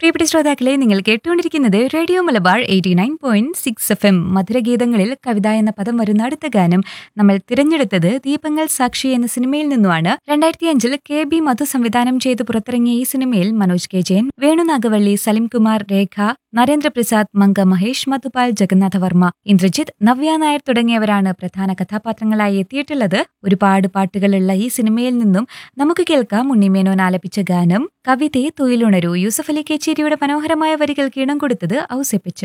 പ്രിയപ്പെട്ട ശ്രോതാക്കളെ നിങ്ങൾ കേട്ടുകൊണ്ടിരിക്കുന്നത് radio Malabar eighty nine point six F M മധുരഗീതങ്ങളിൽ കവിത എന്ന പദം വരുന്ന അടുത്ത ഗാനം നമ്മൾ തിരഞ്ഞെടുത്തത് ദീപങ്ങൾ സാക്ഷി എന്ന സിനിമയിൽ നിന്നുമാണ് രണ്ടായിരത്തി അഞ്ചിൽ കെ ബി മധു സംവിധാനം ചെയ്ത് പുറത്തിറങ്ങിയ ഈ സിനിമയിൽ മനോജ് കെ ജയൻ വേണു നാഗവള്ളി സലിംകുമാർ രേഖ നരേന്ദ്രപ്രസാദ് മങ്ക മഹേഷ് മധുപാൽ ജഗന്നാഥവർമ്മ ഇന്ദ്രജിത്ത് നവ്യ നായർ തുടങ്ങിയവരാണ് പ്രധാന കഥാപാത്രങ്ങളായി എത്തിയിട്ടുള്ളത് ഒരുപാട് പാട്ടുകളുള്ള ഈ സിനിമയിൽ നിന്നും നമുക്ക് കേൾക്കാം ഉണ്ണിമേനോൻ ആലപിച്ച ഗാനം കവിതയെ തൊഴിലുണരൂ യൂസഫ് അലി കേച്ചേരിയുടെ മനോഹരമായ വരികൾക്ക് ഇണം കൊടുത്തത് ഔസെപ്പിച്ച്